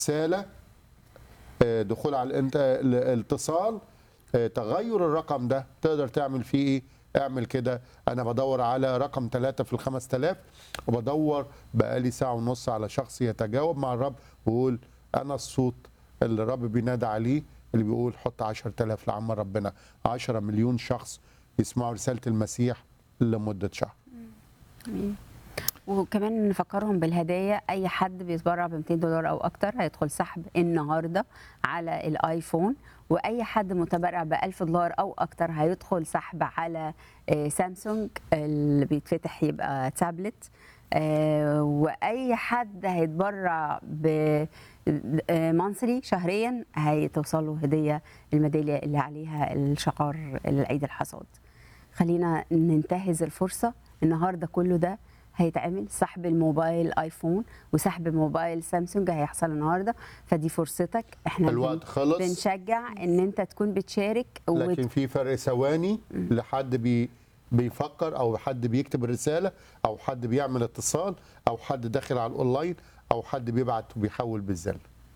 رساله آه، دخول على الانت- ال- الاتصال آه، تغير الرقم ده تقدر تعمل فيه ايه اعمل كده انا بدور على رقم ثلاثة في الخمس تلاف وبدور بقالي ساعة ونص على شخص يتجاوب مع الرب ويقول انا الصوت اللي الرب بينادى عليه اللي بيقول حط عشر تلاف لعم ربنا عشرة مليون شخص يسمعوا رسالة المسيح لمدة شهر أمين. وكمان نفكرهم بالهدايا اي حد بيتبرع ب 200 دولار او اكتر هيدخل سحب النهارده على الايفون واي حد متبرع ب 1000 دولار او اكتر هيدخل سحب على آه، سامسونج اللي بيتفتح يبقى تابلت آه، واي حد هيتبرع ب مانثلي شهريا هيتوصل له هديه الميداليه اللي عليها الشقار العيد الحصاد خلينا ننتهز الفرصه النهارده كله ده هيتعمل سحب الموبايل ايفون وسحب موبايل سامسونج هيحصل النهارده فدي فرصتك احنا الوقت بن- خلص. بنشجع ان انت تكون بتشارك وت- لكن في فرق ثواني لحد بي بيفكر او حد بيكتب الرساله او حد بيعمل اتصال او حد داخل على الاونلاين او حد بيبعت وبيحول بالزل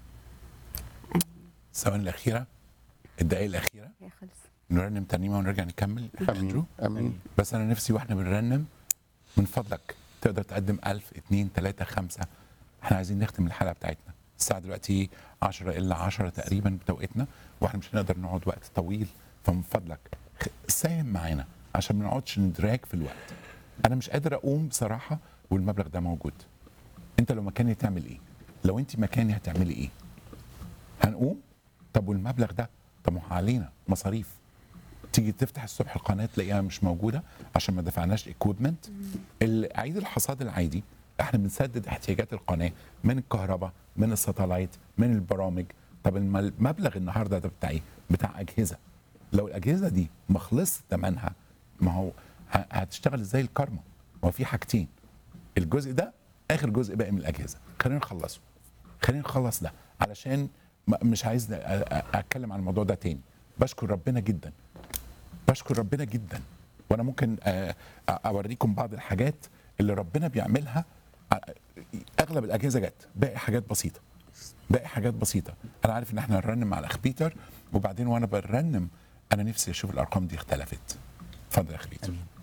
الثواني الاخيره الدقائق الاخيره هي خلص نرنم ترنيمه ونرجع نكمل امين أندرو؟ امين بس انا نفسي واحنا بنرنم من فضلك تقدر تقدم 1000 2 3 5 احنا عايزين نختم الحلقه بتاعتنا الساعه دلوقتي 10 الا 10 تقريبا بتوقيتنا واحنا مش هنقدر نقعد وقت طويل فمن فضلك خ- ساهم معانا عشان ما نقعدش ندراك في الوقت انا مش قادر اقوم بصراحه والمبلغ ده موجود انت لو مكاني تعمل ايه لو انت مكاني هتعملي ايه هنقوم طب والمبلغ ده طب ما هو علينا مصاريف تيجي تفتح الصبح القناه تلاقيها مش موجوده عشان ما دفعناش اكويبمنت عيد الحصاد العادي احنا بنسدد احتياجات القناه من الكهرباء من الساتلايت من البرامج طب الم- المبلغ النهارده ده بتاع ايه؟ بتاع اجهزه لو الاجهزه دي ما خلص ثمنها ما هو ه- هتشتغل ازاي الكارما؟ ما هو في حاجتين الجزء ده اخر جزء باقي من الاجهزه خلينا نخلصه خلينا نخلص ده علشان ما- مش عايز أ- أ- اتكلم عن الموضوع ده تاني بشكر ربنا جدا بشكر ربنا جدا وانا ممكن آه، آه، اوريكم بعض الحاجات اللي ربنا بيعملها آه، اغلب الاجهزه جت باقي حاجات بسيطه باقي حاجات بسيطه انا عارف ان احنا هنرنم مع الاخ بيتر وبعدين وانا برنم انا نفسي اشوف الارقام دي اختلفت اتفضل يا اخ بيتر